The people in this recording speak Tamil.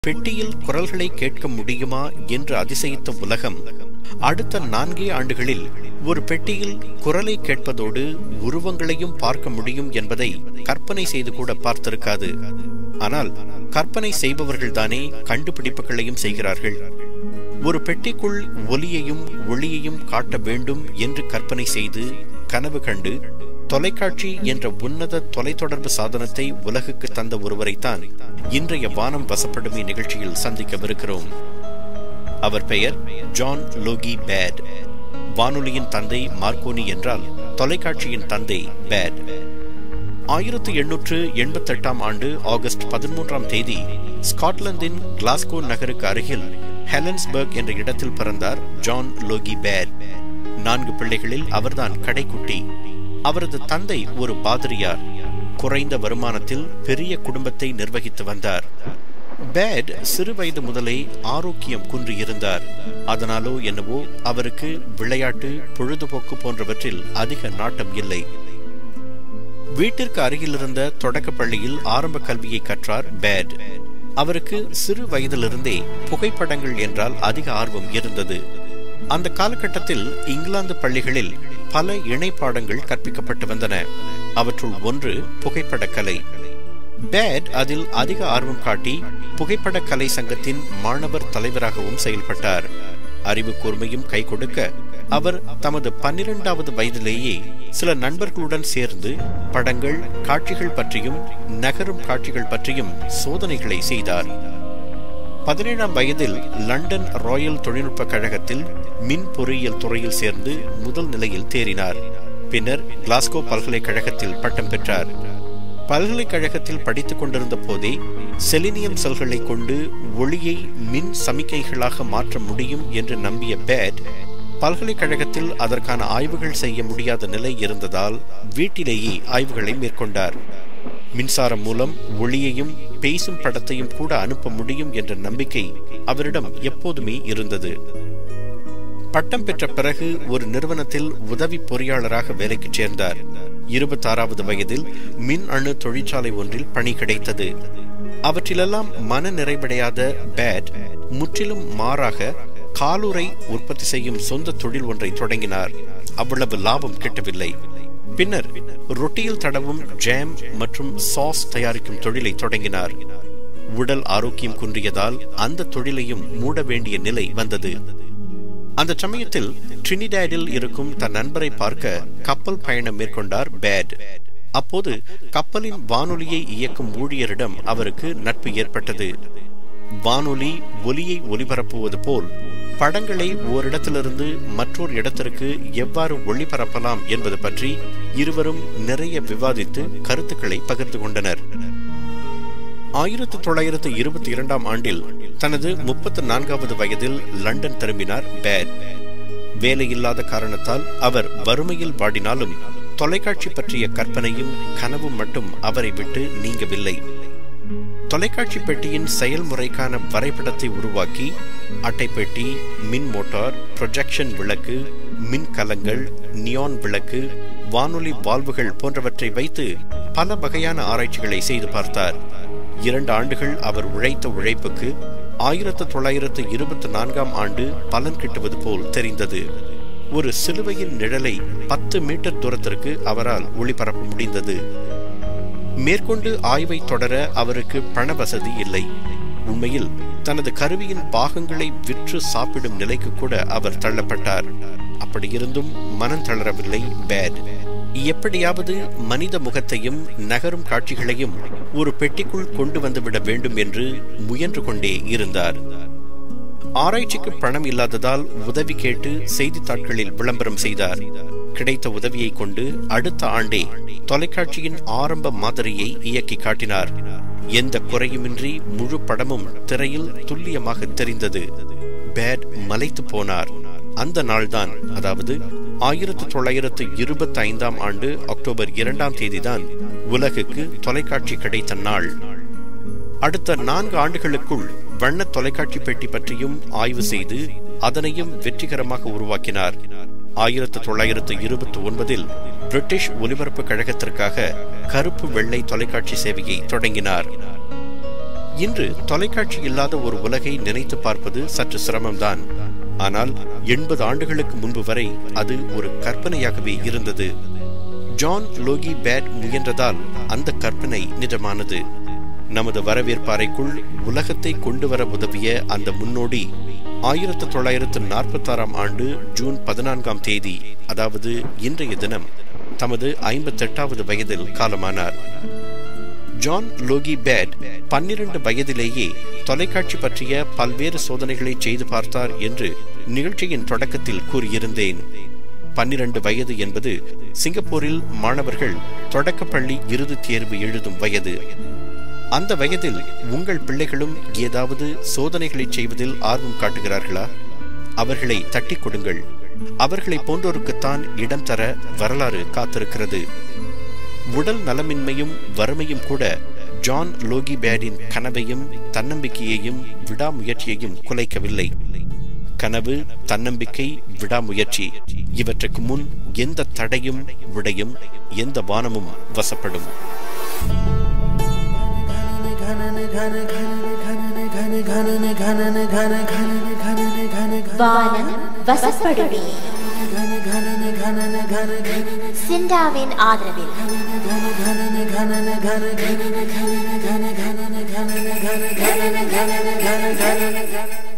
பெட்டியில் குரல்களை கேட்க முடியுமா என்று அதிசயித்த உலகம் அடுத்த நான்கே ஆண்டுகளில் ஒரு பெட்டியில் குரலை கேட்பதோடு உருவங்களையும் பார்க்க முடியும் என்பதை கற்பனை செய்து கூட பார்த்திருக்காது ஆனால் கற்பனை செய்பவர்கள்தானே கண்டுபிடிப்புகளையும் செய்கிறார்கள் ஒரு பெட்டிக்குள் ஒலியையும் ஒளியையும் காட்ட வேண்டும் என்று கற்பனை செய்து கனவு கண்டு தொலைக்காட்சி என்ற உன்னத தொலைத்தொடர்பு சாதனத்தை உலகுக்கு தந்த ஒருவரைத்தான் இன்றைய வானம் வசப்படுமே நிகழ்ச்சியில் சந்திக்கவிருக்கிறோம் அவர் பெயர் ஜான் லோகி பேட் வானொலியின் தந்தை மார்க்கோனி என்றால் தொலைக்காட்சியின் தந்தை பேட் ஆயிரத்தி எண்ணூற்று எண்பத்தெட்டாம் ஆண்டு ஆகஸ்ட் பதிமூன்றாம் தேதி ஸ்காட்லாந்தின் கிளாஸ்கோ நகருக்கு அருகில் ஹெலன்ஸ்பர்க் என்ற இடத்தில் பிறந்தார் ஜான் லோகி பேட் நான்கு பிள்ளைகளில் அவர்தான் கடைக்குட்டி அவரது தந்தை ஒரு பாதிரியார் குறைந்த வருமானத்தில் பெரிய குடும்பத்தை நிர்வகித்து வந்தார் பேட் சிறு வயது முதலே ஆரோக்கியம் குன்றியிருந்தார் அதனாலோ என்னவோ அவருக்கு விளையாட்டு பொழுதுபோக்கு போன்றவற்றில் அதிக நாட்டம் இல்லை வீட்டிற்கு அருகில் இருந்த தொடக்க பள்ளியில் ஆரம்ப கல்வியை கற்றார் பேட் அவருக்கு சிறு வயதிலிருந்தே புகைப்படங்கள் என்றால் அதிக ஆர்வம் இருந்தது அந்த காலகட்டத்தில் இங்கிலாந்து பள்ளிகளில் பல இணை பாடங்கள் கற்பிக்கப்பட்டு வந்தன அவற்றுள் ஒன்று புகைப்பட கலை பேட் அதில் அதிக ஆர்வம் காட்டி புகைப்பட கலை சங்கத்தின் மாணவர் தலைவராகவும் செயல்பட்டார் அறிவு கூர்மையும் கை கொடுக்க அவர் தமது பன்னிரெண்டாவது வயதிலேயே சில நண்பர்களுடன் சேர்ந்து படங்கள் காட்சிகள் பற்றியும் நகரும் காட்சிகள் பற்றியும் சோதனைகளை செய்தார் பதினேழாம் வயதில் லண்டன் ராயல் தொழில்நுட்ப கழகத்தில் மின் பொறியியல் துறையில் சேர்ந்து முதல் நிலையில் தேறினார் பின்னர் கிளாஸ்கோ பல்கலைக்கழகத்தில் பட்டம் பெற்றார் பல்கலைக்கழகத்தில் படித்துக் கொண்டிருந்த போதே செலினியம் செல்களை கொண்டு ஒளியை மின் சமிக்கைகளாக மாற்ற முடியும் என்று நம்பிய பேட் பல்கலைக்கழகத்தில் அதற்கான ஆய்வுகள் செய்ய முடியாத நிலை இருந்ததால் வீட்டிலேயே ஆய்வுகளை மேற்கொண்டார் மின்சாரம் மூலம் ஒளியையும் பேசும் படத்தையும் கூட அனுப்ப முடியும் என்ற நம்பிக்கை அவரிடம் எப்போதுமே இருந்தது பட்டம் பெற்ற பிறகு ஒரு நிறுவனத்தில் உதவி பொறியாளராக வேலைக்கு சேர்ந்தார் இருபத்தாறாவது வயதில் மின் அணு தொழிற்சாலை ஒன்றில் பணி கிடைத்தது அவற்றிலெல்லாம் மன நிறைவடையாத பேட் முற்றிலும் மாறாக காலுரை உற்பத்தி செய்யும் சொந்த தொழில் ஒன்றை தொடங்கினார் அவ்வளவு லாபம் கிட்டவில்லை பின்னர் ரொட்டியில் தடவும் ஜாம் மற்றும் சாஸ் தயாரிக்கும் தொழிலை தொடங்கினார் உடல் ஆரோக்கியம் குன்றியதால் அந்த தொழிலையும் மூட வேண்டிய நிலை வந்தது அந்த சமயத்தில் ட்ரினிடாடில் இருக்கும் தன் நண்பரை பார்க்க கப்பல் பயணம் மேற்கொண்டார் பேட் அப்போது கப்பலின் வானொலியை இயக்கும் ஊழியரிடம் அவருக்கு நட்பு ஏற்பட்டது வானொலி ஒலியை ஒலிபரப்புவது போல் படங்களை ஓரிடத்திலிருந்து மற்றொரு இடத்திற்கு எவ்வாறு ஒளிபரப்பலாம் என்பது பற்றி இருவரும் நிறைய விவாதித்து கருத்துக்களை பகிர்ந்து கொண்டனர் ஆயிரத்தி தொள்ளாயிரத்து இருபத்தி இரண்டாம் ஆண்டில் தனது முப்பத்தி நான்காவது வயதில் லண்டன் திரும்பினார் பேட் வேலையில்லாத காரணத்தால் அவர் வறுமையில் வாடினாலும் தொலைக்காட்சி பற்றிய கற்பனையும் கனவும் மட்டும் அவரை விட்டு நீங்கவில்லை தொலைக்காட்சி பெட்டியின் செயல்முறைக்கான வரைபடத்தை உருவாக்கி அட்டைப்பெட்டி மின் மோட்டார் ப்ரொஜெக்ஷன் விளக்கு மின் கலங்கள் நியான் விளக்கு வானொலி வால்வுகள் போன்றவற்றை வைத்து பல வகையான ஆராய்ச்சிகளை செய்து பார்த்தார் இரண்டு ஆண்டுகள் அவர் உழைத்த உழைப்புக்கு ஆயிரத்து தொள்ளாயிரத்து இருபத்தி நான்காம் ஆண்டு பலன் கிட்டுவது போல் தெரிந்தது ஒரு சிலுவையின் நிழலை பத்து மீட்டர் தூரத்திற்கு அவரால் ஒளிபரப்ப முடிந்தது மேற்கொண்டு ஆய்வை தொடர அவருக்கு பண வசதி இல்லை உண்மையில் தனது கருவியின் பாகங்களை விற்று சாப்பிடும் நிலைக்கு கூட அவர் தள்ளப்பட்டார் அப்படியிருந்தும் மனம் தளரவில்லை பேட் எப்படியாவது மனித முகத்தையும் நகரும் காட்சிகளையும் ஒரு பெட்டிக்குள் கொண்டு வந்துவிட வேண்டும் என்று முயன்று கொண்டே இருந்தார் ஆராய்ச்சிக்கு பணம் இல்லாததால் உதவி கேட்டு செய்தித்தாட்களில் விளம்பரம் செய்தார் கிடைத்த உதவியை கொண்டு அடுத்த ஆண்டே தொலைக்காட்சியின் ஆரம்ப மாதிரியை இயக்கி காட்டினார் எந்த குறையுமின்றி முழு படமும் திரையில் துல்லியமாக தெரிந்தது பேட் மலைத்து போனார் அந்த நாள்தான் அதாவது ஆயிரத்தி தொள்ளாயிரத்து இருபத்தி ஐந்தாம் ஆண்டு அக்டோபர் இரண்டாம் தேதிதான் உலகுக்கு தொலைக்காட்சி கிடைத்த நாள் அடுத்த நான்கு ஆண்டுகளுக்குள் வண்ண தொலைக்காட்சி பெட்டி பற்றியும் ஆய்வு செய்து அதனையும் வெற்றிகரமாக உருவாக்கினார் ஆயிரத்து தொள்ளாயிரத்து இருபத்தி ஒன்பதில் பிரிட்டிஷ் ஒலிபரப்பு கழகத்திற்காக கருப்பு வெள்ளை தொலைக்காட்சி சேவையை தொடங்கினார் இன்று தொலைக்காட்சி இல்லாத ஒரு உலகை நினைத்து பார்ப்பது சற்று சிரமம்தான் ஆனால் எண்பது ஆண்டுகளுக்கு முன்பு வரை அது ஒரு கற்பனையாகவே இருந்தது ஜான் லோகி பேட் முயன்றதால் அந்த கற்பனை நிஜமானது நமது வரவேற்பாறைக்குள் உலகத்தை கொண்டு வர உதவிய அந்த முன்னோடி ஆயிரத்து தொள்ளாயிரத்து நாற்பத்தாறாம் ஆண்டு ஜூன் பதினான்காம் தேதி அதாவது இன்றைய தினம் தமது ஐம்பத்தெட்டாவது வயதில் காலமானார் ஜான் லோகி பேட் பன்னிரண்டு வயதிலேயே தொலைக்காட்சி பற்றிய பல்வேறு சோதனைகளை செய்து பார்த்தார் என்று நிகழ்ச்சியின் தொடக்கத்தில் கூறியிருந்தேன் பன்னிரண்டு வயது என்பது சிங்கப்பூரில் மாணவர்கள் தொடக்கப்பள்ளி இறுதி தேர்வு எழுதும் வயது அந்த வயதில் உங்கள் பிள்ளைகளும் ஏதாவது சோதனைகளை செய்வதில் ஆர்வம் காட்டுகிறார்களா அவர்களை தட்டி கொடுங்கள் அவர்களை போன்றோருக்குத்தான் இடம் தர வரலாறு காத்திருக்கிறது உடல் நலமின்மையும் வறுமையும் கூட ஜான் லோகி பேடின் கனவையும் தன்னம்பிக்கையையும் விடாமுயற்சியையும் குலைக்கவில்லை கனவு தன்னம்பிக்கை விடாமுயற்சி இவற்றுக்கு முன் எந்த தடையும் விடையும் எந்த வானமும் வசப்படும் வானம் வசப்படுமே சிண்டாவின் ஆதரவில் Gana, gana, gana, gana, gana, gana, gana, gana, gana, gana, gana, gana, gana, gana, gana,